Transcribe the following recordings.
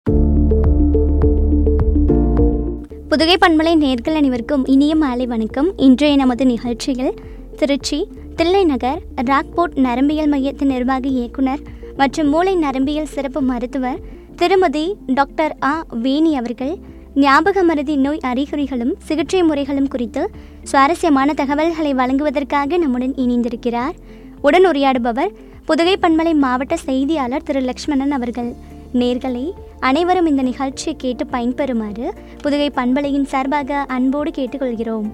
புதுகை பண்பலை நேர்கள் அனைவருக்கும் இனிய மாலை வணக்கம் இன்றைய நமது நிகழ்ச்சியில் திருச்சி தில்லை நகர் ராக்போர்ட் நரம்பியல் மையத்தின் நிர்வாக இயக்குனர் மற்றும் மூளை நரம்பியல் சிறப்பு மருத்துவர் திருமதி டாக்டர் ஆ வேணி அவர்கள் ஞாபக மருதி நோய் அறிகுறிகளும் சிகிச்சை முறைகளும் குறித்து சுவாரஸ்யமான தகவல்களை வழங்குவதற்காக நம்முடன் இணைந்திருக்கிறார் உடன் உரையாடுபவர் புதுகை பண்பலை மாவட்ட செய்தியாளர் திரு லக்ஷ்மணன் அவர்கள் நேர்களே அனைவரும் இந்த நிகழ்ச்சியை கேட்டு பயன்பெறுமாறு புதுகை பண்பலையின் சார்பாக அன்போடு கேட்டுக்கொள்கிறோம்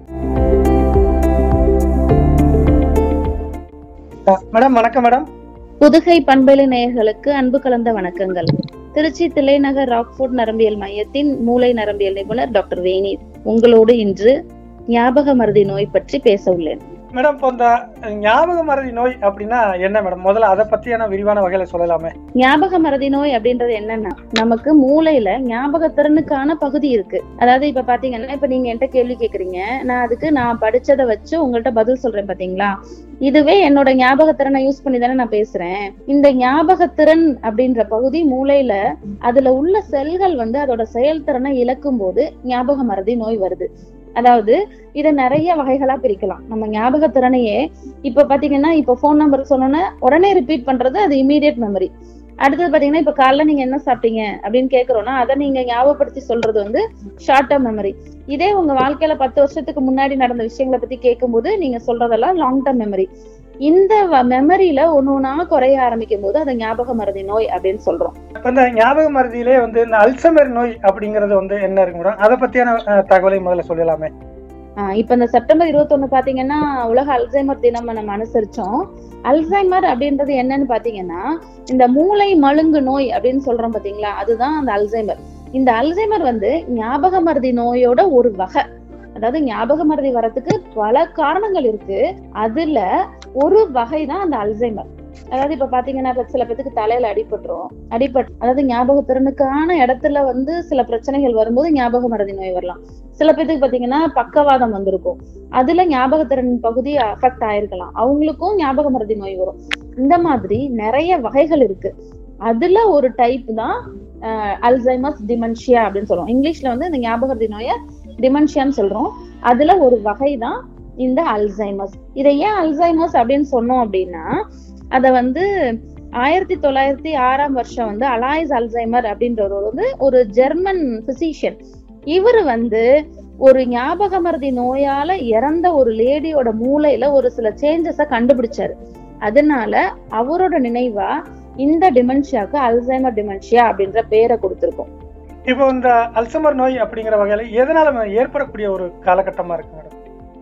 மேடம் வணக்கம் மேடம் புதுகை பண்பலை நேயர்களுக்கு அன்பு கலந்த வணக்கங்கள் திருச்சி தில்லைநகர் ராக்ஃபோர்ட் நரம்பியல் மையத்தின் மூளை நரம்பியல் நிபுணர் டாக்டர் வேணி உங்களோடு இன்று ஞாபக மருதி நோய் பற்றி பேச உள்ளேன் மேடம் இப்போ இந்த ஞாபக மறதி நோய் அப்படின்னா என்ன மேடம் முதல்ல அதை பத்தியான விரிவான வகையில சொல்லலாமே ஞாபக மறதி நோய் அப்படின்றது என்னன்னா நமக்கு மூளையில ஞாபகத்திறனுக்கான பகுதி இருக்கு அதாவது இப்ப பாத்தீங்கன்னா இப்ப நீங்க என்கிட்ட கேள்வி கேக்குறீங்க நான் அதுக்கு நான் படிச்சதை வச்சு உங்கள்ட்ட பதில் சொல்றேன் பாத்தீங்களா இதுவே என்னோட ஞாபகத்திறனை யூஸ் பண்ணி தானே நான் பேசுறேன் இந்த ஞாபகத்திறன் அப்படின்ற பகுதி மூளையில அதுல உள்ள செல்கள் வந்து அதோட செயல்திறனை இழக்கும் போது ஞாபக மறதி நோய் வருது அதாவது இத நிறைய வகைகளா பிரிக்கலாம் நம்ம ஞாபகத்திறனையே இப்ப பாத்தீங்கன்னா இப்ப போன் நம்பர் சொன்னோன்னா உடனே ரிப்பீட் பண்றது அது இமீடியட் மெமரி அடுத்தது பாத்தீங்கன்னா இப்ப காலைல நீங்க என்ன சாப்பிட்டீங்க அப்படின்னு கேக்குறோம்னா அதை நீங்க ஞாபகப்படுத்தி சொல்றது வந்து ஷார்ட் டேர்ம் மெமரி இதே உங்க வாழ்க்கையில பத்து வருஷத்துக்கு முன்னாடி நடந்த விஷயங்களை பத்தி கேட்கும்போது நீங்க சொல்றதெல்லாம் லாங் டேர்ம் மெமரி இந்த மெமரியில ஒண்ணு ஒண்ணா குறைய ஆரம்பிக்கும் போது அதை ஞாபக மறதி நோய் அப்படின்னு சொல்றோம் இப்போ இந்த ஞாபக மறதியிலே வந்து இந்த அல்சமர் நோய் அப்படிங்கிறது வந்து என்ன இருக்கு மேடம் அதை பத்தியான அஹ், தகவலை முதல்ல சொல்லலாமே ஆஹ் இப்ப இந்த செப்டம்பர் இருபத்தொன்னு பாத்தீங்கன்னா உலக அல்சைமர் தினம் நம்ம அனுசரிச்சோம் அல்சைமர் அப்படின்றது என்னன்னு பாத்தீங்கன்னா இந்த மூளை மழுங்கு நோய் அப்படின்னு சொல்றோம் பாத்தீங்களா அதுதான் அந்த அல்சைமர் இந்த அல்சைமர் வந்து ஞாபக மறதி நோயோட ஒரு வகை அதாவது ஞாபக மறதி வரதுக்கு பல காரணங்கள் இருக்கு அதுல ஒரு வகை தான் அந்த அல்சைமர் அதாவது இப்ப பாத்தீங்கன்னா இப்ப சில பேத்துக்கு தலையில அடிபட்டுரும் அடிபட் அதாவது ஞாபக திறனுக்கான இடத்துல வந்து சில பிரச்சனைகள் வரும்போது ஞாபக மறதி நோய் வரலாம் சில பேத்துக்கு பாத்தீங்கன்னா பக்கவாதம் வந்திருக்கும் அதுல ஞாபகத்திறன் பகுதி அஃபெக்ட் ஆயிருக்கலாம் அவங்களுக்கும் ஞாபக மறதி நோய் வரும் இந்த மாதிரி நிறைய வகைகள் இருக்கு அதுல ஒரு டைப் தான் அல்சைமஸ் டிமென்ஷியா அப்படின்னு சொல்லுவோம் இங்கிலீஷ்ல வந்து இந்த ஞாபக மறதி நோயை டிமென்ஷியான்னு சொல்றோம் அதுல ஒரு வகை தான் இந்த அல்சைமஸ் இதை ஏன் அல்சைமஸ் அப்படின்னு சொன்னோம் அப்படின்னா அத வந்து ஆயிரத்தி தொள்ளாயிரத்தி ஆறாம் வருஷம் வந்து அலாய்ஸ் அல்சைமர் அப்படின்றவர் வந்து ஒரு ஜெர்மன் பிசிஷியன் இவர் வந்து ஒரு ஞாபக மறதி நோயால இறந்த ஒரு லேடியோட மூளையில ஒரு சில சேஞ்சஸ கண்டுபிடிச்சாரு அதனால அவரோட நினைவா இந்த டிமென்ஷியாக்கு அல்சைமர் டிமென்ஷியா அப்படின்ற பேரை கொடுத்திருக்கோம் இப்போ இந்த அல்சமர் நோய் அப்படிங்கிற வகையில எதனால ஏற்படக்கூடிய ஒரு காலகட்டமா இருக்கு மேடம்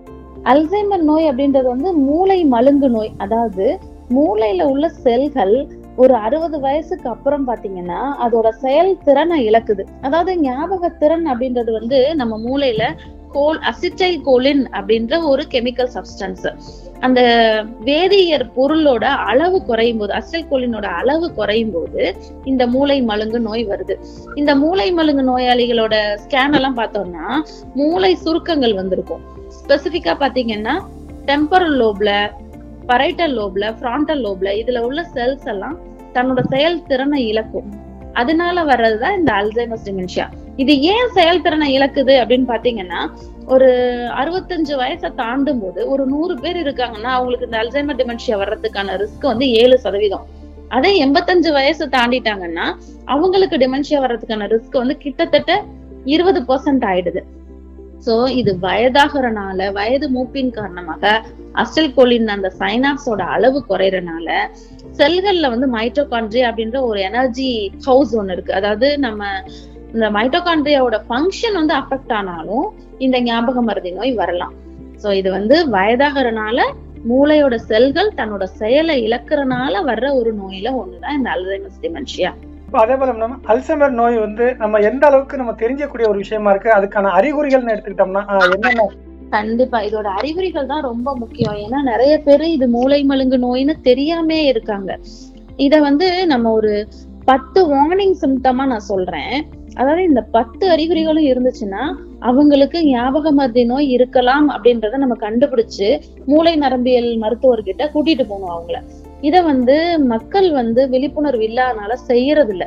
அல்சைமர் நோய் அப்படின்றது வந்து மூளை மழுங்கு நோய் அதாவது மூளையில உள்ள செல்கள் ஒரு அறுபது வயசுக்கு அப்புறம் பாத்தீங்கன்னா அதோட செயல்திறனை இழக்குது அதாவது ஞாபக திறன் அப்படின்றது வந்து நம்ம மூளையில கோல் அசிட்டைல் கோலின் அப்படின்ற ஒரு கெமிக்கல் சப்ஸ்டன்ஸ் அந்த வேதியியற் பொருளோட அளவு குறையும் போது அசிட்டல் கோலினோட அளவு குறையும் போது இந்த மூளை மழுங்கு நோய் வருது இந்த மூளை மழுங்கு நோயாளிகளோட ஸ்கேன் எல்லாம் பார்த்தோம்னா மூளை சுருக்கங்கள் வந்திருக்கும் ஸ்பெசிபிக்கா பாத்தீங்கன்னா டெம்பரல் லோப்ல பரைட்டல் லோப்ல ஃப்ராண்டல் லோப்ல இதுல உள்ள செல்ஸ் எல்லாம் தன்னோட செயல்திறனை இழக்கும் அதனால வர்றதுதான் இந்த அல்சைமஸ் டிமென்ஷியா இது ஏன் செயல்திறனை இழக்குது அப்படின்னு பாத்தீங்கன்னா ஒரு அறுபத்தஞ்சு வயசை தாண்டும் போது ஒரு நூறு பேர் இருக்காங்கன்னா அவங்களுக்கு இந்த அல்சைமர் டிமென்ஷியா வர்றதுக்கான ரிஸ்க் வந்து ஏழு சதவீதம் அதே எண்பத்தஞ்சு வயசு தாண்டிட்டாங்கன்னா அவங்களுக்கு டிமென்ஷியா வர்றதுக்கான ரிஸ்க் வந்து கிட்டத்தட்ட இருபது பர்சன்ட் ஆயிடுது சோ இது வயதாகிறனால வயது மூப்பின் காரணமாக அஸ்டல் கோலின் அந்த சைனாப்ஸோட அளவு குறையறனால செல்கள்ல வந்து மைட்டோகாண்ட்ரி அப்படின்ற ஒரு எனர்ஜி ஹவுஸ் ஒண்ணு இருக்கு அதாவது நம்ம இந்த மைட்டோகாண்ட்ரியாவோட ஃபங்க்ஷன் வந்து அஃபெக்ட் ஆனாலும் இந்த ஞாபக மறதி நோய் வரலாம் சோ இது வந்து வயதாகிறனால மூளையோட செல்கள் தன்னோட செயலை இழக்கிறனால வர்ற ஒரு நோயில ஒண்ணுதான் இந்த அல்சைமஸ் டிமென்ஷியா இப்போ அதே போல நம்ம அல்சமர் நோய் வந்து நம்ம எந்த அளவுக்கு நம்ம தெரிஞ்சக்கூடிய ஒரு விஷயமா இருக்கு அதுக்கான அறிகுறிகள்னு எடுத்துக்கிட்டோம்னா ஆஹ், என்னென்ன கண்டிப்பா இதோட அறிகுறிகள் தான் ரொம்ப முக்கியம் ஏன்னா நிறைய பேரு இது மூளை மழுங்கு நோய்னு தெரியாமே இருக்காங்க இத வந்து நம்ம ஒரு பத்து வார்னிங் சிம்டமா நான் சொல்றேன் அதாவது இந்த பத்து அறிகுறிகளும் இருந்துச்சுன்னா அவங்களுக்கு ஞாபக மருதி நோய் இருக்கலாம் அப்படின்றத நம்ம கண்டுபிடிச்சு மூளை நரம்பியல் மருத்துவர்கிட்ட கூட்டிட்டு போகணும் அவங்கள இத வந்து மக்கள் வந்து விழிப்புணர்வு இல்லாதனால செய்யறது இல்ல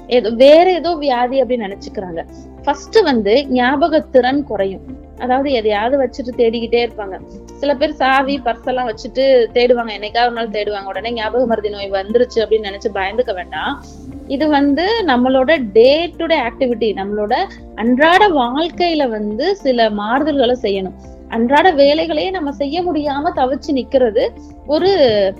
ஏதோ வேற ஏதோ வியாதி அப்படின்னு நினைச்சுக்கிறாங்க ஃபர்ஸ்ட் வந்து ஞாபகத்திறன் குறையும் அதாவது எதையாவது வச்சுட்டு தேடிக்கிட்டே இருப்பாங்க சில பேர் சாவி பர்ஸ் எல்லாம் வச்சுட்டு தேடுவாங்க என்னைக்காவது ஒரு நாள் தேடுவாங்க உடனே ஞாபக மருதி நோய் வந்துருச்சு அப்படின்னு நினைச்சு பயந்துக்க வேண்டாம் இது வந்து நம்மளோட டே டு டே ஆக்டிவிட்டி நம்மளோட அன்றாட வாழ்க்கையில வந்து சில மாறுதல்களை செய்யணும் அன்றாட வேலைகளையே நம்ம செய்ய முடியாம தவிச்சு நிக்கிறது ஒரு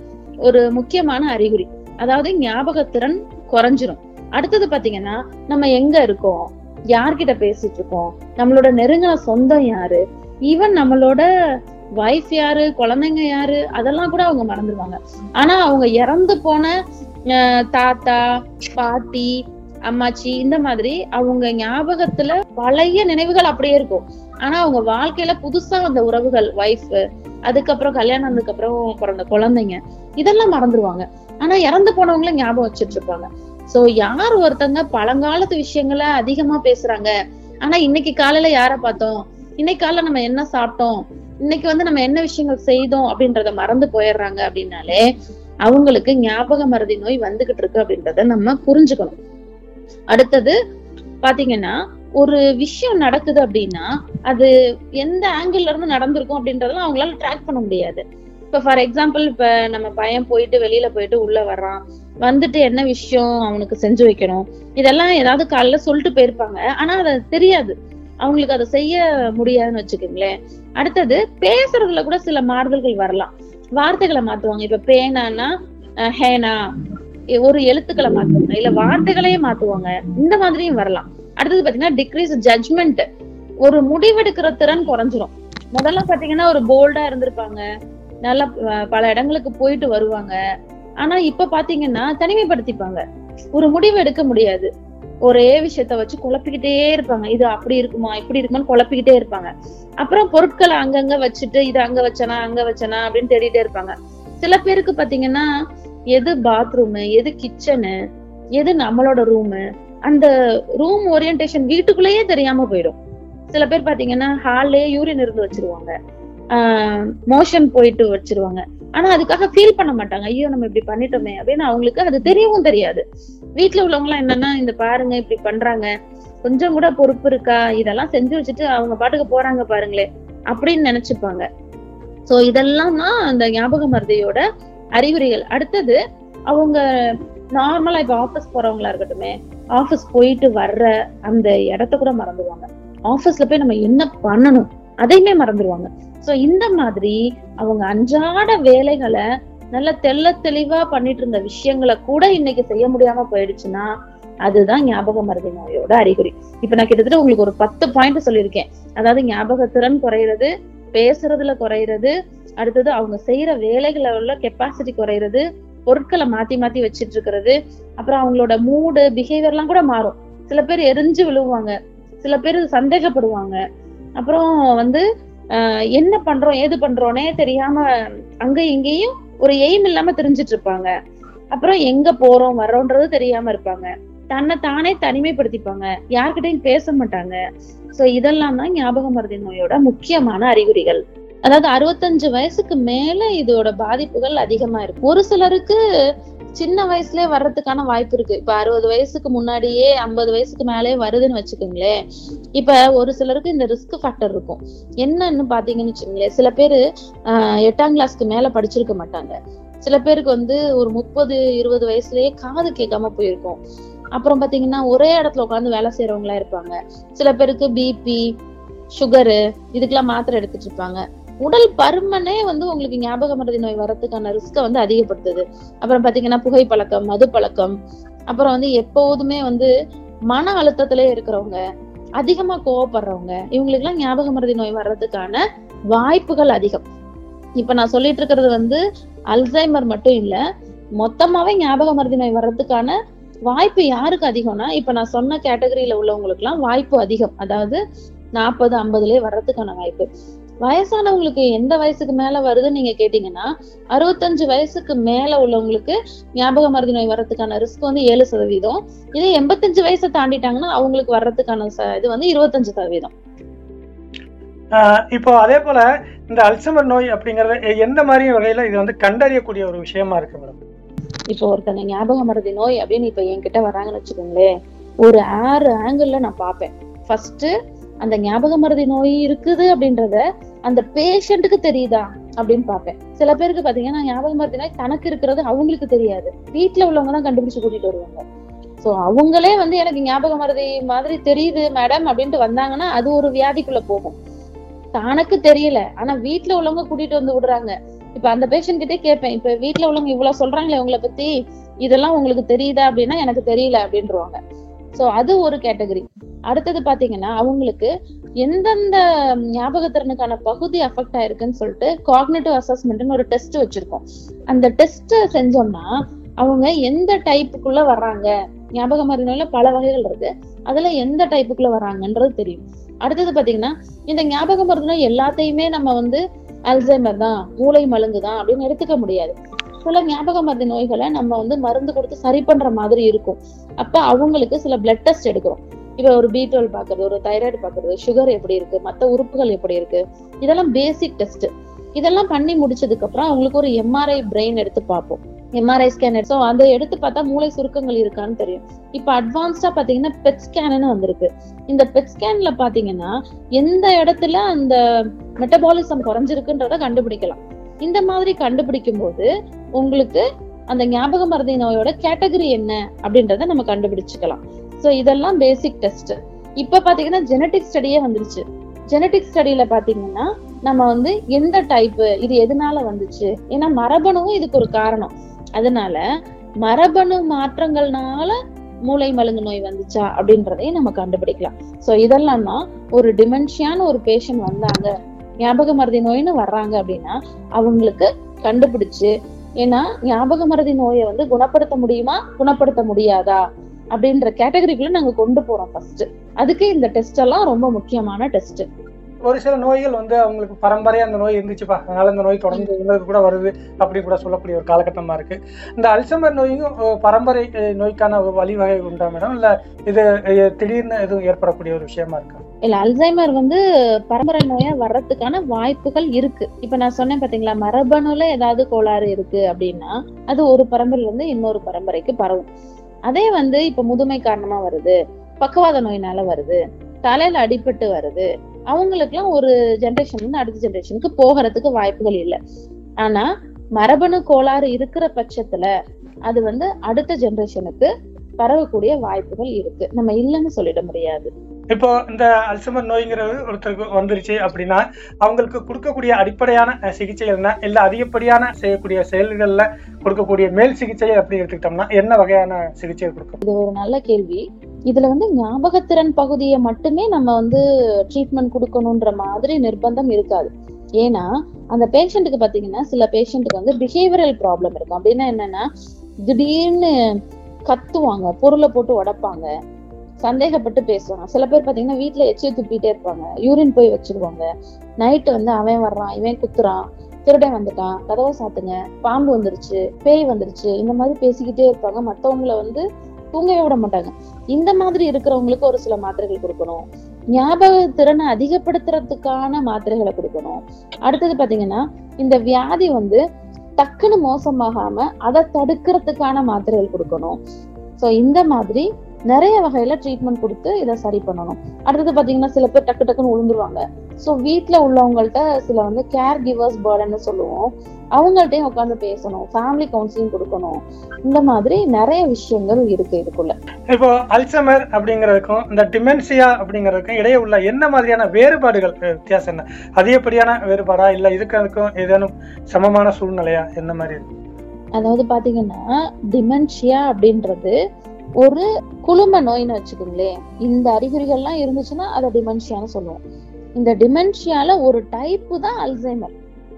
ஒரு முக்கியமான அறிகுறி அதாவது ஞாபகத்திறன் குறைஞ்சிரும் அடுத்தது பாத்தீங்கன்னா நம்ம எங்க இருக்கோம் யார்கிட்ட பேசிட்டு இருக்கோம் நம்மளோட நெருங்கின சொந்தம் யாரு ஈவன் நம்மளோட வைஃப் யாரு குழந்தைங்க யாரு அதெல்லாம் கூட அவங்க மறந்துடுவாங்க ஆனா அவங்க இறந்து போன அஹ், தாத்தா பாட்டி அம்மாச்சி இந்த மாதிரி அவங்க ஞாபகத்துல பழைய நினைவுகள் அப்படியே இருக்கும் ஆனா அவங்க வாழ்க்கையில புதுசா வந்த உறவுகள் ஒய்ஃப் அதுக்கப்புறம் கல்யாணம் ஆனதுக்கு அப்புறம் பிறந்த குழந்தைங்க இதெல்லாம் மறந்துடுவாங்க ஆனா இறந்து போனவங்கள ஞாபகம் வச்சுட்டு இருப்பாங்க சோ யார் ஒருத்தங்க பழங்காலத்து விஷயங்களை அதிகமா பேசுறாங்க ஆனா இன்னைக்கு காலையில யார பார்த்தோம் இன்னைக்கு காலையில நம்ம என்ன சாப்பிட்டோம் இன்னைக்கு வந்து நம்ம என்ன விஷயங்கள் செய்தோம் அப்படின்றத மறந்து போயிடுறாங்க அப்படின்னாலே அவங்களுக்கு ஞாபக மறதி நோய் வந்துகிட்டு இருக்கு அப்படின்றத நம்ம புரிஞ்சுக்கணும் அடுத்தது பாத்தீங்கன்னா ஒரு விஷயம் நடக்குது அப்படின்னா அது எந்த ஆங்கிள் இருந்து நடந்திருக்கும் அப்படின்றதெல்லாம் அவங்களால ட்ராக் பண்ண முடியாது இப்ப ஃபார் எக்ஸாம்பிள் இப்ப நம்ம பையன் போயிட்டு வெளியில போயிட்டு உள்ள வர்றான் வந்துட்டு என்ன விஷயம் அவனுக்கு செஞ்சு வைக்கணும் இதெல்லாம் ஏதாவது காலைல சொல்லிட்டு போயிருப்பாங்க ஆனா அது தெரியாது அவங்களுக்கு அதை செய்ய முடியாதுன்னு வச்சுக்கோங்களேன் அடுத்தது பேசுறதுல கூட சில மாறுதல்கள் வரலாம் வார்த்தைகளை மாத்துவாங்க இப்ப பேனானா அஹ், ஹேனா எ- ஒரு எழுத்துக்களை மாத்துவாங்க இல்ல வார்த்தைகளையே மாத்துவாங்க இந்த மாதிரியும் வரலாம் அடுத்தது பாத்தீங்கன்னா டிக்ரீஸ் ஜட்ஜ்மெண்ட் ஒரு முடிவெடுக்கிற திறன் குறைஞ்சிரும் முதல்ல பாத்தீங்கன்னா ஒரு போல்டா இருந்திருப்பாங்க நல்லா அஹ், பல இடங்களுக்கு போயிட்டு வருவாங்க ஆனா இப்ப பாத்தீங்கன்னா தனிமைப்படுத்திப்பாங்க ஒரு முடிவு எடுக்க முடியாது ஒரே விஷயத்த வச்சு குழப்பிக்கிட்டே இருப்பாங்க இது அப்படி இருக்குமா இப்படி இருக்குமான்னு குழப்பிக்கிட்டே இருப்பாங்க அப்புறம் பொருட்களை அங்கங்க வச்சுட்டு இது அங்க வச்சனா அங்க வச்சனா அப்படின்னு தேடிட்டே இருப்பாங்க சில பேருக்கு பாத்தீங்கன்னா எது பாத்ரூமு எது கிச்சனு எது நம்மளோட ரூமு அந்த ரூம் ஓரியன்டேஷன் வீட்டுக்குள்ளேயே தெரியாம போயிடும் சில பேர் பாத்தீங்கன்னா ஹால்லே யூரின் இருந்து வச்சிருவாங்க மோஷன் போயிட்டு வச்சிருவாங்க ஆனா அதுக்காக ஃபீல் பண்ண மாட்டாங்க ஐயோ நம்ம இப்படி பண்ணிட்டோமே அப்படின்னு அவங்களுக்கு அது தெரியவும் தெரியாது வீட்டுல உள்ளவங்க எல்லாம் என்னன்னா இந்த பாருங்க இப்படி பண்றாங்க கொஞ்சம் கூட பொறுப்பு இருக்கா இதெல்லாம் செஞ்சு வச்சுட்டு அவங்க பாட்டுக்கு போறாங்க பாருங்களே அப்படின்னு நினைச்சுப்பாங்க சோ இதெல்லாம் தான் அந்த ஞாபக மருதியோட அறிகுறிகள் அடுத்தது அவங்க நார்மலா இப்ப ஆபீஸ் போறவங்களா இருக்கட்டுமே ஆபீஸ் போயிட்டு வர்ற அந்த இடத்த கூட மறந்துடுவாங்க ஆபீஸ்ல போய் நம்ம என்ன பண்ணணும் அதையுமே மறந்துடுவாங்க சோ இந்த மாதிரி அவங்க அன்றாட வேலைகளை நல்ல தெள்ள தெளிவா பண்ணிட்டு இருந்த விஷயங்களை கூட இன்னைக்கு செய்ய முடியாம போயிடுச்சுன்னா அதுதான் ஞாபக மருதி நோயோட அறிகுறி இப்ப நான் கிட்டத்தட்ட உங்களுக்கு ஒரு பத்து பாயிண்ட் சொல்லியிருக்கேன் அதாவது ஞாபக திறன் குறையிறது பேசுறதுல குறையிறது அடுத்தது அவங்க செய்யற வேலைகளை உள்ள கெப்பாசிட்டி குறையிறது பொருட்களை மாத்தி மாத்தி வச்சிட்டு இருக்கிறது அப்புறம் அவங்களோட மூடு பிஹேவியர் எல்லாம் கூட மாறும் சில பேர் எரிஞ்சு விழுவாங்க சில பேர் சந்தேகப்படுவாங்க அப்புறம் வந்து ஆஹ் என்ன பண்றோம் ஏது பண்றோனே தெரியாம அங்க இங்கேயும் ஒரு எய்ம் இல்லாம தெரிஞ்சிட்டு இருப்பாங்க அப்புறம் எங்க போறோம் வர்றோன்றது தெரியாம இருப்பாங்க தன்னை தானே தனிமைப்படுத்திப்பாங்க யார்கிட்டயும் பேச மாட்டாங்க சோ இதெல்லாம் தான் ஞாபக மருதி நோயோட முக்கியமான அறிகுறிகள் அதாவது அறுபத்தஞ்சு வயசுக்கு மேல இதோட பாதிப்புகள் அதிகமா இருக்கு ஒரு சிலருக்கு சின்ன வயசுலயே வர்றதுக்கான வாய்ப்பு இருக்கு இப்ப அறுபது வயசுக்கு முன்னாடியே ஐம்பது வயசுக்கு மேலே வருதுன்னு வச்சுக்கோங்களேன் இப்ப ஒரு சிலருக்கு இந்த ரிஸ்க் ஃபேக்டர் இருக்கும் என்னன்னு பாத்தீங்கன்னு வச்சுக்கோங்களேன் சில பேரு ஆஹ் எட்டாம் கிளாஸ்க்கு மேல படிச்சிருக்க மாட்டாங்க சில பேருக்கு வந்து ஒரு முப்பது இருபது வயசுலயே காது கேட்காம போயிருக்கும் அப்புறம் பாத்தீங்கன்னா ஒரே இடத்துல உட்காந்து வேலை செய்யறவங்களா இருப்பாங்க சில பேருக்கு பிபி சுகரு இதுக்கெல்லாம் மாத்திரை எடுத்துட்டு இருப்பாங்க உடல் பருமனே வந்து உங்களுக்கு ஞாபக மறதி நோய் வர்றதுக்கான ரிஸ்கை வந்து அதிகப்படுத்துது அப்புறம் பாத்தீங்கன்னா புகை பழக்கம் மது பழக்கம் அப்புறம் வந்து எப்போதுமே வந்து மன அழுத்தத்திலே இருக்கிறவங்க அதிகமா கோவப்படுறவங்க இவங்களுக்கு எல்லாம் ஞாபக மறதி நோய் வர்றதுக்கான வாய்ப்புகள் அதிகம் இப்ப நான் சொல்லிட்டு இருக்கிறது வந்து அல்சைமர் மட்டும் இல்ல மொத்தமாவே ஞாபக மறதி நோய் வர்றதுக்கான வாய்ப்பு யாருக்கு அதிகம்னா இப்ப நான் சொன்ன கேட்டகரியில உள்ளவங்களுக்கு எல்லாம் வாய்ப்பு அதிகம் அதாவது நாற்பது ஐம்பதுலயே வர்றதுக்கான வாய்ப்பு வயசானவங்களுக்கு எந்த வயசுக்கு மேல வருதுன்னு நீங்க கேட்டீங்கன்னா அறுபத்தஞ்சு வயசுக்கு மேல உள்ளவங்களுக்கு ஞாபக மருதி நோய் வர்றதுக்கான ரிஸ்க் வந்து ஏழு சதவீதம் இதே எண்பத்தஞ்சு வயசை தாண்டிட்டாங்கன்னா அவங்களுக்கு வர்றதுக்கான ச- இது வந்து இருபத்தஞ்சு சதவீதம் ஆஹ் இப்போ அதே போல இந்த அல்சைமர் நோய் அப்படிங்கறது எ- எந்த மாதிரி வகையில இது வந்து கண்டறியக்கூடிய ஒரு விஷயமா இருக்கு மேடம் இப்போ ஒருத்தங்க ஞாபக மறதி நோய் அப்படின்னு இப்ப என்கிட்ட வர்றாங்கன்னு வச்சுக்கோங்களேன் ஒரு ஆறு ஆங்கிள் நான் பார்ப்பேன் ஃபர்ஸ்ட் அந்த ஞாபக மறதி நோய் இருக்குது அப்படின்றத அந்த பேஷண்ட்டுக்கு தெரியுதா அப்படின்னு பார்ப்பேன் சில பேருக்கு பாத்தீங்கன்னா ஞாபக மறதி நோய் தனக்கு இருக்கிறது அவங்களுக்கு தெரியாது வீட்டுல உள்ளவங்க தான் கண்டுபிடிச்சு கூட்டிட்டு வருவாங்க சோ அவங்களே வந்து எனக்கு ஞாபக மறதி மாதிரி தெரியுது மேடம் அப்படின்ட்டு வந்தாங்கன்னா அது ஒரு வியாதிக்குள்ள போகும் தனக்கு தெரியல ஆனா வீட்டுல உள்ளவங்க கூட்டிட்டு வந்து விடுறாங்க இப்ப அந்த பேஷண்ட் கிட்டே கேட்பேன் இப்ப வீட்டுல உள்ளவங்க இவ்வளவு சொல்றாங்களே உங்களை பத்தி இதெல்லாம் உங்களுக்கு தெரியுதா அப்படின்னா எனக்கு தெரியல அப்படின்றவாங்க சோ அது ஒரு கேட்டகரி அடுத்தது பாத்தீங்கன்னா அவங்களுக்கு எந்தெந்த ஞாபகத்திறனுக்கான பகுதி அஃபெக்ட் ஆயிருக்குன்னு சொல்லிட்டு காக்னேட்டிவ் அசஸ்மெண்ட்னு ஒரு டெஸ்ட் வச்சிருக்கோம் அந்த டெஸ்ட் செஞ்சோம்னா அவங்க எந்த டைப்புக்குள்ள வர்றாங்க ஞாபக மருந்துல பல வகைகள் இருக்கு அதுல எந்த டைப்புக்குள்ள வர்றாங்கன்றது தெரியும் அடுத்தது பாத்தீங்கன்னா இந்த ஞாபக மருந்து நோய் எல்லாத்தையுமே நம்ம வந்து அல்சைமர் தான் மூளை மழுங்கு தான் அப்படின்னு எடுத்துக்க முடியாது சில ஞாபக மருந்து நோய்களை நம்ம வந்து மருந்து கொடுத்து சரி பண்ற மாதிரி இருக்கும் அப்ப அவங்களுக்கு சில பிளட் டெஸ்ட் எடுக்கிறோம் இப்ப ஒரு பி டுவெல் பாக்குறது ஒரு தைராய்டு பாக்குறது சுகர் எப்படி இருக்கு மத்த உறுப்புகள் எப்படி இருக்கு இதெல்லாம் பேசிக் டெஸ்ட் இதெல்லாம் பண்ணி முடிச்சதுக்கு அப்புறம் அவங்களுக்கு ஒரு எம்ஆர்ஐ பிரெயின் எடுத்து பார்ப்போம் எம்ஆர்ஐ ஸ்கேன் ஸோ அதை எடுத்து பார்த்தா மூளை சுருக்கங்கள் இருக்கான்னு தெரியும் இப்ப அட்வான்ஸ்டா பாத்தீங்கன்னா பெட் ஸ்கேன்னு வந்திருக்கு இந்த பெட் ஸ்கேன்ல பாத்தீங்கன்னா எந்த இடத்துல அந்த மெட்டபாலிசம் குறைஞ்சிருக்குன்றத கண்டுபிடிக்கலாம் இந்த மாதிரி கண்டுபிடிக்கும் போது உங்களுக்கு அந்த ஞாபக மருதி நோயோட கேட்டகரி என்ன அப்படின்றத நம்ம கண்டுபிடிச்சுக்கலாம் சோ இதெல்லாம் பேசிக் டெஸ்ட் இப்ப பாத்தீங்கன்னா ஜெனட்டிக் ஸ்டடியே வந்துருச்சு ஜெனட்டிக் ஸ்டடியில பாத்தீங்கன்னா நம்ம வந்து எந்த டைப் இது எதனால வந்துச்சு ஏன்னா மரபணுவும் இதுக்கு ஒரு காரணம் அதனால மரபணு மாற்றங்கள்னால மூளை மழுங்கு நோய் வந்துச்சா அப்படின்றதையும் நம்ம கண்டுபிடிக்கலாம் சோ இதெல்லாம் தான் ஒரு டிமென்ஷியான ஒரு பேஷண்ட் வந்தாங்க ஞாபக மருதி நோய்னு வர்றாங்க அப்படின்னா அவங்களுக்கு கண்டுபிடிச்சு ஏன்னா ஞாபக மருதி நோயை வந்து குணப்படுத்த முடியுமா குணப்படுத்த முடியாதா அப்படின்ற கேட்டகரிக்குள்ள நாங்க கொண்டு போறோம் ஃபர்ஸ்ட் அதுக்கு இந்த டெஸ்ட் எல்லாம் ரொம்ப முக்கியமான டெஸ்ட் ஒரு சில நோய்கள் வந்து அவங்களுக்கு பரம்பரையா அந்த நோய் இருந்துச்சுப்பா அதனால இந்த நோய் தொடர்ந்து இவங்களுக்கு கூட வருது அப்படி கூட சொல்லக்கூடிய ஒரு காலகட்டமா இருக்கு இந்த அல்சமர் நோயும் அஹ், பரம்பரை அஹ், நோய்க்கான ஒரு வழிவகை உண்டா மேடம் இல்ல இது அஹ், திடீர்னு எதுவும் ஏற்படக்கூடிய ஒரு விஷயமா இருக்கா இல்ல அல்சைமர் வந்து பரம்பரை நோயா வர்றதுக்கான வாய்ப்புகள் இருக்கு இப்ப நான் சொன்னேன் பாத்தீங்களா மரபணுல ஏதாவது கோளாறு இருக்கு அப்படின்னா அது ஒரு பரம்பரையில இருந்து இன்னொரு பரம்பரைக்கு பரவும் அதே வந்து இப்ப முதுமை காரணமா வருது பக்கவாத நோயினால வருது தலையில அடிபட்டு வருது அவங்களுக்குலாம் ஒரு ஜெனரேஷன்ல இருந்து அடுத்த ஜெனரேஷனுக்கு போகிறதுக்கு வாய்ப்புகள் இல்லை ஆனா மரபணு கோளாறு இருக்கிற பட்சத்துல அது வந்து அடுத்த ஜெனரேஷனுக்கு பரவக்கூடிய வாய்ப்புகள் இருக்கு நம்ம இல்லைன்னு சொல்லிட முடியாது இப்போ இந்த அல்சமர் நோய்ங்கிறது ஒருத்தருக்கு வந்துருச்சு அப்படின்னா அவங்களுக்கு கொடுக்கக்கூடிய அடிப்படையான அஹ், சிகிச்சைகள் என்ன இல்ல அதிகப்படியான செய்யக்கூடிய செயல்கள்ல கொடுக்கக்கூடிய மேல் சிகிச்சை அப்படி எடுத்துக்கிட்டோம்னா என்ன வகையான சிகிச்சை கொடுக்கும் இது ஒரு நல்ல கேள்வி இதுல வந்து ஞாபகத்திறன் பகுதியை மட்டுமே நம்ம வந்து ட்ரீட்மெண்ட் கொடுக்கணுன்ற மாதிரி நிர்பந்தம் இருக்காது ஏன்னா அந்த பேஷண்ட்டுக்கு பாத்தீங்கன்னா சில பேஷண்ட்டுக்கு வந்து பிஹேவியரல் ப்ராப்ளம் இருக்கும் அப்படின்னா என்னன்னா திடீர்னு கத்துவாங்க பொருளை போட்டு உடைப்பாங்க சந்தேகப்பட்டு பேசுவாங்க சில பேர் பாத்தீங்கன்னா வீட்டுல எச்சியை துப்பிட்டே இருப்பாங்க யூரின் போய் வச்சிருவாங்க நைட்டு வந்து அவன் வர்றான் இவன் குத்துறான் திருடன் வந்துட்டான் கதவை சாத்துங்க பாம்பு வந்துருச்சு பேய் வந்துருச்சு இந்த மாதிரி பேசிக்கிட்டே இருப்பாங்க மத்தவங்கள வந்து தூங்கவே விட மாட்டாங்க இந்த மாதிரி இருக்கிறவங்களுக்கு ஒரு சில மாத்திரைகள் கொடுக்கணும் ஞாபக திறனை அதிகப்படுத்துறதுக்கான மாத்திரைகளை கொடுக்கணும் அடுத்தது பாத்தீங்கன்னா இந்த வியாதி வந்து டக்குன்னு மோசமாகாம அதை தடுக்கிறதுக்கான மாத்திரைகள் கொடுக்கணும் சோ இந்த மாதிரி நிறைய வகையில ட்ரீட்மெண்ட் கொடுத்து இதை சரி பண்ணணும் அடுத்தது பாத்தீங்கன்னா சில பேர் டக்கு டக்குன்னு விழுந்துருவாங்க சோ வீட்ல உள்ளவங்கள்ட்ட சில வந்து கேர் கிவர்ஸ் பேர்டன்னு சொல்லுவோம் அவங்கள்ட்டையும் உட்காந்து பேசணும் ஃபேமிலி கவுன்சிலிங் கொடுக்கணும் இந்த மாதிரி நிறைய விஷயங்கள் இருக்கு இதுக்குள்ள இப்போ அல்சமர் அப்படிங்கிறதுக்கும் இந்த டிமென்சியா அப்படிங்கிறதுக்கும் இடையே உள்ள என்ன மாதிரியான வேறுபாடுகள் அஹ், வித்தியாசம் என்ன அதிகப்படியான வேறுபாடா இல்ல இதுக்கு அதுக்கும் ஏதேனும் சமமான சூழ்நிலையா என்ன மாதிரி இருக்கு? அதாவது பாத்தீங்கன்னா டிமென்ஷியா அப்படின்றது ஒரு குழும நோய்னு வச்சுக்கோங்களேன் இந்த அறிகுறிகள்லாம் இருந்துச்சுன்னா அதை டிமென்ஷியான்னு சொல்லுவோம் இந்த டிமென்ஷியால ஒரு டைப்பு தான் அல்சைமர்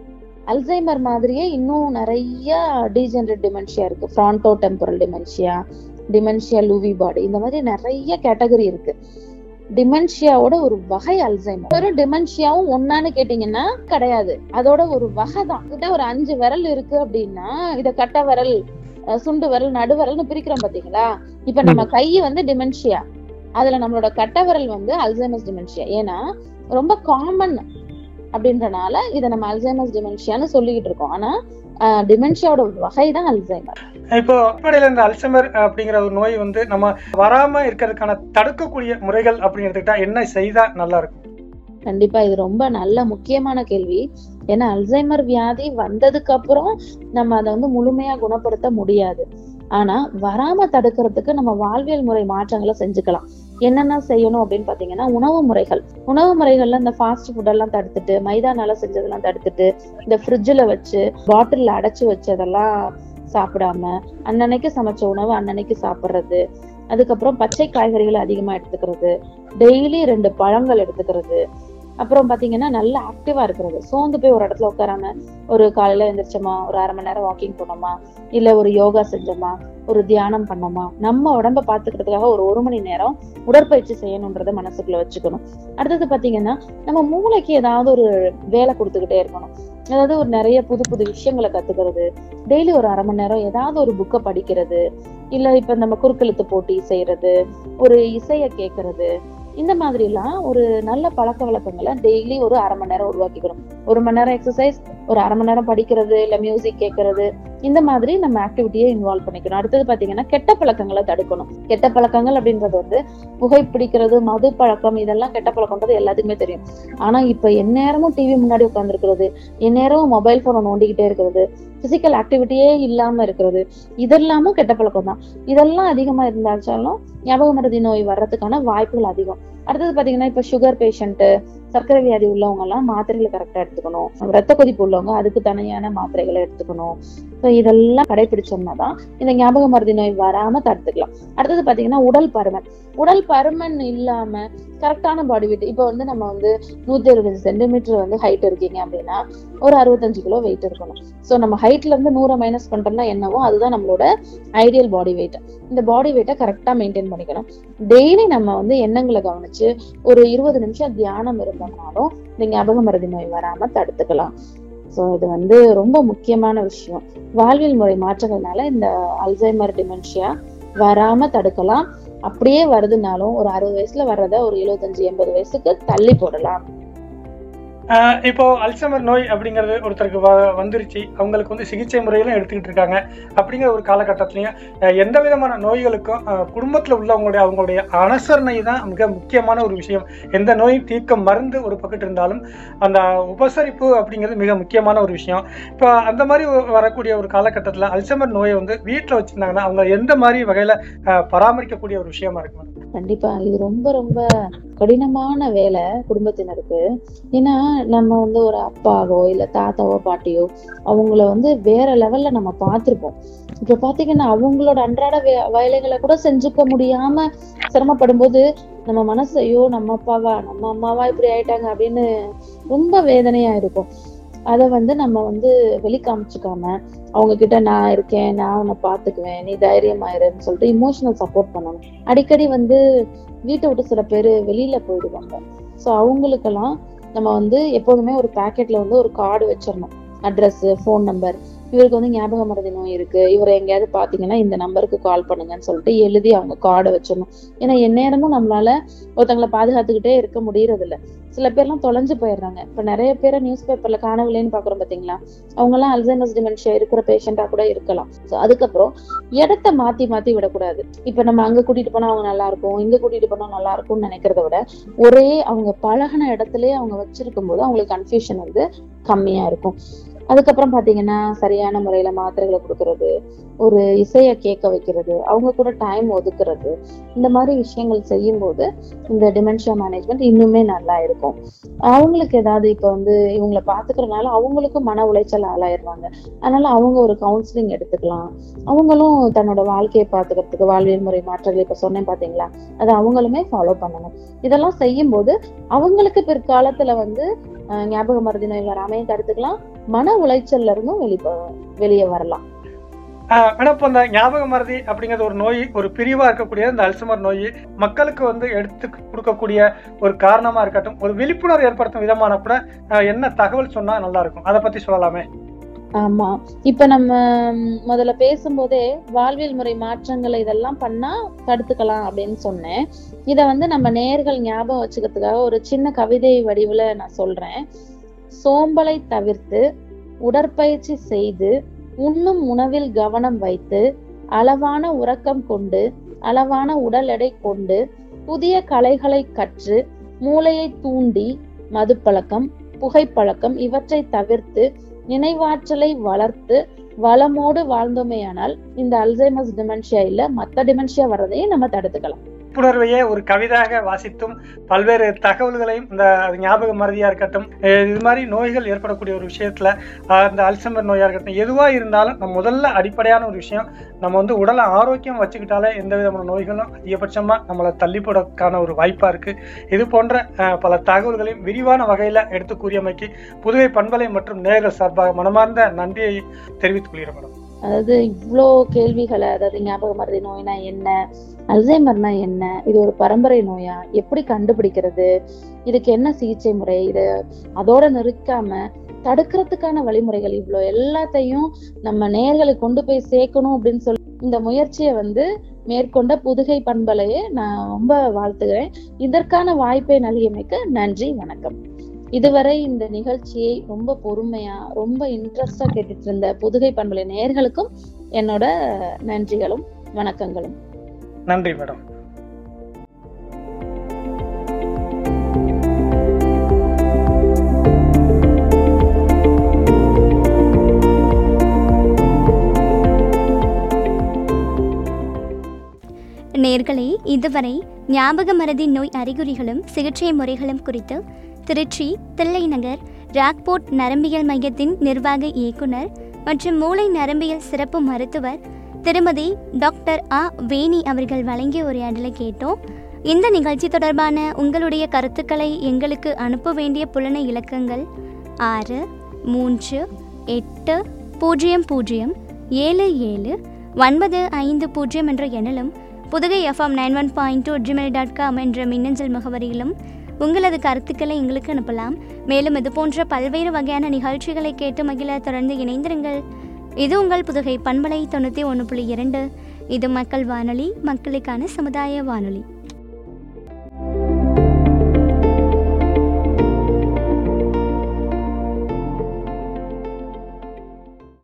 அல்சைமர் மாதிரியே இன்னும் நிறைய டீஜெனரேட் டிமென்ஷியா இருக்கு frontotemporal dementia dementia Lewy body இந்த மாதிரி நிறைய கேட்டகரி இருக்கு டிமென்ஷியாவோட ஒரு வகை அல்சைமர் ஒரு டிமென்ஷியாவும் ஒன்னான்னு கேட்டீங்கன்னா கிடையாது அதோட ஒரு வகை தான் கிட்ட ஒரு அஞ்சு விரல் இருக்கு அப்படின்னா இத கட்ட விரல் அஹ் சுண்டு விரல் நடு விரல்னு பிரிக்கிறோம் பாத்தீங்களா இப்ப நம்ம கை வந்து டிமென்ஷியா அதுல நம்மளோட கட்ட விரல் வந்து அல்சைமஸ் டிமென்ஷியா ஏன்னா ரொம்ப காமன் அப்படின்றனால இத நம்ம அல்சைமஸ் டிமென்ஷியான்னு சொல்லிக்கிட்டு இருக்கோம் ஆனா டிமென்ஷியாவோட வகை தான் அல்சைமர் இப்போ அடிப்படையில் இந்த அல்சைமர் அப்படிங்கிற ஒரு நோய் வந்து நம்ம வராம இருக்கிறதுக்கான தடுக்கக்கூடிய முறைகள் அப்படின்னு எடுத்துக்கிட்டா என்ன செய்தா நல்லா இருக்கும் கண்டிப்பா இது ரொம்ப நல்ல முக்கியமான கேள்வி ஏன்னா அல்சைமர் வியாதி வந்ததுக்கு அப்புறம் நம்ம அதை வந்து முழுமையா குணப்படுத்த முடியாது ஆனா வராம தடுக்கிறதுக்கு நம்ம வாழ்வியல் முறை மாற்றங்களை செஞ்சுக்கலாம் என்னென்ன செய்யணும் அப்படின்னு பாத்தீங்கன்னா உணவு முறைகள் உணவு முறைகள்ல இந்த ஃபாஸ்ட் ஃபுட் எல்லாம் தடுத்துட்டு மைதானால செஞ்சதெல்லாம் தடுத்துட்டு இந்த ஃப்ரிட்ஜில் வச்சு பாட்டில்ல அடைச்சு வச்சதெல்லாம் சாப்பிடாம அன்னன்னைக்கு சமைச்ச உணவு அன்னன்னைக்கு சாப்பிடுறது அதுக்கப்புறம் பச்சை காய்கறிகளை அதிகமா எடுத்துக்கிறது டெய்லி ரெண்டு பழங்கள் எடுத்துக்கிறது அப்புறம் பாத்தீங்கன்னா நல்ல ஆக்டிவா இருக்கிறது சோர்ந்து போய் ஒரு இடத்துல உட்காராம ஒரு காலையில எந்திரிச்சோமா ஒரு அரை மணி நேரம் வாக்கிங் போனோமா இல்ல ஒரு யோகா செஞ்சோமா ஒரு தியானம் பண்ணோமா நம்ம உடம்ப பாத்துக்கிறதுக்காக ஒரு ஒரு மணி நேரம் உடற்பயிற்சி செய்யணுன்றத மனசுக்குள்ள வச்சுக்கணும் அடுத்தது பாத்தீங்கன்னா நம்ம மூளைக்கு ஏதாவது ஒரு வேலை கொடுத்துக்கிட்டே இருக்கணும் அதாவது ஒரு நிறைய புது புது விஷயங்களை கத்துக்கிறது டெய்லி ஒரு அரை மணி நேரம் ஏதாவது ஒரு புக்கை படிக்கிறது இல்ல இப்ப நம்ம குறுக்கெழுத்து போட்டி செய்யறது ஒரு இசைய கேட்கறது இந்த மாதிரி எல்லாம் ஒரு நல்ல பழக்க வழக்கங்களை டெய்லி ஒரு அரை மணி நேரம் உருவாக்கிக்கணும் ஒரு மணி நேரம் எக்ஸசைஸ் ஒரு அரை மணி நேரம் படிக்கிறது இல்ல மியூசிக் கேட்கறது இந்த மாதிரி நம்ம ஆக்டிவிட்டியை இன்வால்வ் பண்ணிக்கணும் அடுத்தது பாத்தீங்கன்னா கெட்ட பழக்கங்களை தடுக்கணும் கெட்ட பழக்கங்கள் அப்படின்றது வந்து புகைப்பிடிக்கிறது மது பழக்கம் இதெல்லாம் கெட்ட பழக்கம்ன்றது எல்லாத்துக்குமே தெரியும் ஆனா இப்ப எந்நேரமும் டிவி முன்னாடி உட்காந்துருக்கிறது எந்நேரமும் மொபைல் போனை நோண்டிக்கிட்டே இருக்கிறது பிசிக்கல் ஆக்டிவிட்டியே இல்லாம இருக்கிறது இதெல்லாமும் கெட்ட பழக்கம் தான் இதெல்லாம் அதிகமா இருந்தாச்சாலும் ஞாபக மருதி நோய் வர்றதுக்கான வாய்ப்புகள் அதிகம் அடுத்தது பாத்தீங்கன்னா இப்ப சுகர் பேஷண்ட் சர்க்கரை வியாதி உள்ளவங்க எல்லாம் மாத்திரைகளை கரெக்டா எடுத்துக்கணும் ரத்த கொதிப்பு உள்ளவங்க அதுக்கு தனியான மாத்திரைகளை எடுத்துக்கணும் ஸோ இதெல்லாம் கடைபிடிச்சோம்னா தான் இந்த ஞாபக மருதி நோய் வராம தடுத்துக்கலாம் அடுத்தது பாத்தீங்கன்னா உடல் பருமன் உடல் பருமன் இல்லாம கரெக்டான பாடி வெயிட் இப்போ வந்து நம்ம வந்து நூத்தி அறுபது சென்டிமீட்டர் வந்து ஹைட் இருக்கீங்க அப்படின்னா ஒரு அறுபத்தஞ்சு கிலோ வெயிட் இருக்கணும் ஸோ நம்ம ஹைட்ல இருந்து நூறை மைனஸ் பண்ணிட்டோம்னா என்னவோ அதுதான் நம்மளோட ஐடியல் பாடி வெயிட் இந்த பாடி வெயிட்டை கரெக்டா மெயின்டைன் பண்ணிக்கணும் டெய்லி நம்ம வந்து எண்ணங்களை கவனிச்சு ஒரு இருபது நிமிஷம் தியானம் இருந்தோம்னாலும் இந்த ஞாபக மருதி நோய் வராம தடுத்துக்கலாம் ஸோ இது வந்து ரொம்ப முக்கியமான விஷயம் வாழ்வியல் முறை மாற்றங்கள்னால இந்த அல்சைமர் டிமென்ஷியா வராம தடுக்கலாம் அப்படியே வருதுனாலும் ஒரு அறுபது வயசுல வர்றத ஒரு எழுபத்தஞ்சு எண்பது வயசுக்கு தள்ளி போடலாம் ஆஹ் இப்போ அல்சைமர் நோய் அப்படிங்கிறது ஒருத்தருக்கு வ- வந்துருச்சு அவங்களுக்கு வந்து சிகிச்சை முறைகளும் எடுத்துக்கிட்டு இருக்காங்க அப்படிங்கிற ஒரு காலகட்டத்திலையும் ஆஹ் எந்த விதமான நோய்களுக்கும் ஆஹ் குடும்பத்துல உள்ளவங்களுடைய அவங்களுடைய அனுசரணை தான் மிக முக்கியமான ஒரு விஷயம் எந்த நோயும் தீர்க்க மருந்து ஒரு பக்கத்து இருந்தாலும் அந்த உபசரிப்பு அப்படிங்கிறது மிக முக்கியமான ஒரு விஷயம் இப்போ அந்த மாதிரி வ- வரக்கூடிய ஒரு காலகட்டத்தில் அல்சைமர் நோயை வந்து வீட்டில் வச்சிருந்தாங்கன்னா அவங்க எந்த மாதிரி வகையில ஆஹ் பராமரிக்கக்கூடிய ஒரு விஷயமா இருக்கும் கண்டிப்பா இது ரொம்ப ரொம்ப கடினமான வேலை குடும்பத்தினருக்கு ஏன்னா நம்ம வந்து ஒரு அப்பாவோ இல்ல தாத்தாவோ பாட்டியோ அவங்கள வந்து வேற லெவல்ல நம்ம பார்த்திருப்போம் இப்ப பாத்தீங்கன்னா அவங்களோட அன்றாட வே- வேலைகளை கூட செஞ்சுக்க முடியாம சிரமப்படும் போது நம்ம மனசு ஐயோ நம்ம அப்பாவா நம்ம அம்மாவா இப்படி ஆயிட்டாங்க அப்படின்னு ரொம்ப வேதனையா இருக்கும் அத வந்து நம்ம வந்து வெளிக்காமிச்சுக்காம அவங்க கிட்ட நான் இருக்கேன் நான் உன்னை பாத்துக்குவேன் நீ தைரியமாயிருன்னு சொல்லிட்டு இமோஷனல் சப்போர்ட் பண்ணணும் அடிக்கடி வந்து வீட்டை விட்டு சில பேர் வெளியில போயிடுவாங்க ஸோ அவங்களுக்கெல்லாம் நம்ம வந்து எப்போதுமே ஒரு பேக்கெட்ல வந்து ஒரு கார்டு வச்சிடணும் அட்ரஸ் ஃபோன் நம்பர் இவருக்கு வந்து ஞாபக மறதி நோய் இருக்கு இவரை எங்கேயாவது பாத்தீங்கன்னா இந்த நம்பருக்கு கால் பண்ணுங்கன்னு சொல்லிட்டு எழுதி அவங்க கார்டை வச்சிடணும் ஏன்னா எந்நேரமும் நம்மளால ஒருத்தங்களை பாதுகாத்துக்கிட்டே இருக்க முடியறது இல்ல சில பேர்லாம் தொலைஞ்சு போயிடுறாங்க இப்ப நிறைய பேரை நியூஸ் பேப்பர்ல காணவில்லைன்னு பாக்குறோம் பாத்தீங்களா அவங்க எல்லாம் அல்சைமஸ் டிமென்ஷியா இருக்கிற பேஷண்டா கூட இருக்கலாம் So அதுக்கப்புறம் இடத்த மாத்தி மாத்தி விடக்கூடாது இப்ப நம்ம அங்க கூட்டிட்டு போனா அவங்க நல்லா இருக்கும் இங்க கூட்டிட்டு போனா நல்லா இருக்கும்னு நினைக்கிறத விட ஒரே அவங்க பழகின இடத்துலயே அவங்க வச்சிருக்கும் போது அவங்களுக்கு கன்ஃபியூஷன் வந்து கம்மியா இருக்கும் அதுக்கப்புறம் பாத்தீங்கன்னா சரியான முறையில மாத்திரைகளை கொடுக்கறது ஒரு இசைய கேட்க வைக்கிறது அவங்க கூட டைம் ஒதுக்குறது இந்த மாதிரி விஷயங்கள் செய்யும் போது இந்த டிமென்ஷியா மேனேஜ்மெண்ட் இன்னுமே நல்லா இருக்கும் அவங்களுக்கு ஏதாவது இப்ப வந்து இவங்களை பாத்துக்கிறதுனால அவங்களுக்கும் மன உளைச்சல் ஆளாயிருவாங்க அதனால அவங்க ஒரு கவுன்சிலிங் எடுத்துக்கலாம் அவங்களும் தன்னோட வாழ்க்கையை பாத்துக்கிறதுக்கு வாழ்வியல் முறை மாற்றங்கள் இப்ப சொன்னேன் பாத்தீங்களா அதை அவங்களுமே ஃபாலோ பண்ணணும் இதெல்லாம் செய்யும் போது அவங்களுக்கு பிற்காலத்துல வந்து அஹ், ஞாபக மருதி நோய் வராமையும் தடுத்துக்கலாம் மன உளைச்சல்ல இருந்தும் வெளி வெளியே வரலாம் ஆஹ் மேடம் இப்போ இந்த ஞாபக மறதி அப்படிங்கிறது ஒரு நோய் ஒரு பிரிவா இருக்கக்கூடிய இந்த அல்சமர் நோய் மக்களுக்கு வந்து எடுத்து கொடுக்கக்கூடிய ஒரு காரணமா இருக்கட்டும் ஒரு விழிப்புணர்வு ஏற்படுத்தும் விதமான கூட ஆஹ் என்ன தகவல் சொன்னா நல்லா இருக்கும் அதை பத்தி சொல்லலாமே ஆமா இப்ப நம்ம ம், முதல்ல பேசும்போதே வாழ்வியல் முறை மாற்றங்களை இதெல்லாம் பண்ணா தடுத்துக்கலாம் அப்படின்னு சொன்னேன் இத வந்து நம்ம நேர்கள் ஞாபகம் வச்சுக்கிறதுக்காக ஒரு சின்ன கவிதை வடிவுல நான் சொல்றேன் சோம்பலை தவிர்த்து உடற்பயிற்சி செய்து உண்ணும் உணவில் கவனம் வைத்து அளவான உறக்கம் கொண்டு அளவான உடல் எடை கொண்டு புதிய கலைகளை கற்று மூளையை தூண்டி மதுப்பழக்கம் புகைப்பழக்கம் இவற்றை தவிர்த்து நினைவாற்றலை வளர்த்து வளமோடு வாழ்ந்தோமேயானால் இந்த அல்சைமஸ் டிமென்ஷியா இல்ல மத்த டிமென்ஷியா வர்றதையும் நம்ம தடுத்துக்கலாம் விழிப்புணர்வையே ஒரு கவிதாக வாசித்தும் பல்வேறு தகவல்களையும் இந்த அது ஞாபக மறதியா இருக்கட்டும் அஹ் இது மாதிரி நோய்கள் ஏற்படக்கூடிய ஒரு விஷயத்துல அஹ் இந்த அல்சைமர் நோயா இருக்கட்டும் எதுவா இருந்தாலும் நம்ம முதல்ல அடிப்படையான ஒரு விஷயம் நம்ம வந்து உடலை ஆரோக்கியம் வச்சுக்கிட்டாலே எந்த விதமான நோய்களும் அதிகபட்சமா நம்மளை தள்ளி போடக்கான ஒரு வாய்ப்பா இருக்கு இது போன்ற அஹ், பல தகவல்களையும் விரிவான வகையில எடுத்து கூறியமைக்கு புதுவை பண்பலை மற்றும் நேர்கள் சார்பாக மனமார்ந்த நன்றியை தெரிவித்துக் கொள்கிறேன் மேடம் அதாவது இவ்வளோ கேள்விகளை அதாவது ஞாபக மறதி நோய்னா என்ன அல்சைமர்னா என்ன இது ஒரு பரம்பரை நோயா எப்படி கண்டுபிடிக்கிறது இதுக்கு என்ன சிகிச்சை முறை இது அதோட நிறுத்தாம தடுக்கிறதுக்கான வழிமுறைகள் இவ்வளோ எல்லாத்தையும் நம்ம நேர்களுக்கு கொண்டு போய் சேர்க்கணும் அப்படின்னு சொல்லி இந்த முயற்சியை வந்து மேற்கொண்ட புதுகை பண்பலையை நான் ரொம்ப வாழ்த்துகிறேன் இதற்கான வாய்ப்பை நல்கியமைக்கு நன்றி வணக்கம் இதுவரை இந்த நிகழ்ச்சியை ரொம்ப பொறுமையா ரொம்ப இன்ட்ரெஸ்டா கேட்டுட்டு இருந்த புதுகை பண்பலை நேயர்களுக்கும் என்னோட நன்றிகளும் வணக்கங்களும் நன்றி மேடம் நேர்களே இதுவரை ஞாபக மறதி நோய் அறிகுறிகளும் சிகிச்சை முறைகளும் குறித்து திருச்சி தில்லை நகர் ராக்போர்ட் நரம்பியல் மையத்தின் நிர்வாக இயக்குனர் மற்றும் மூளை நரம்பியல் சிறப்பு மருத்துவர் திருமதி டாக்டர் ஆ வேணி அவர்கள் வழங்கிய உரையாடலை கேட்டோம் இந்த நிகழ்ச்சி தொடர்பான உங்களுடைய கருத்துக்களை எங்களுக்கு அனுப்ப வேண்டிய புலன இலக்கங்கள் ஆறு மூன்று எட்டு பூஜ்ஜியம் பூஜ்ஜியம் ஏழு ஏழு ஒன்பது ஐந்து பூஜ்ஜியம் என்ற எண்ணிலும் Pudugai FM nine one point two Gmail dot com என்ற மின்னஞ்சல் முகவரியிலும் உங்களது கருத்துக்களை எங்களுக்கு அனுப்பலாம் மேலும் இது போன்ற பல்வேறு வகையான நிகழ்ச்சிகளை கேட்டு மகிழ தொடர்ந்து இணைந்திருங்கள் இது உங்கள் புதுகை பண்பலை தொண்ணூற்றி ஒன்று புள்ளி இரண்டு இது மக்கள் வானொலி மக்களுக்கான சமுதாய வானொலி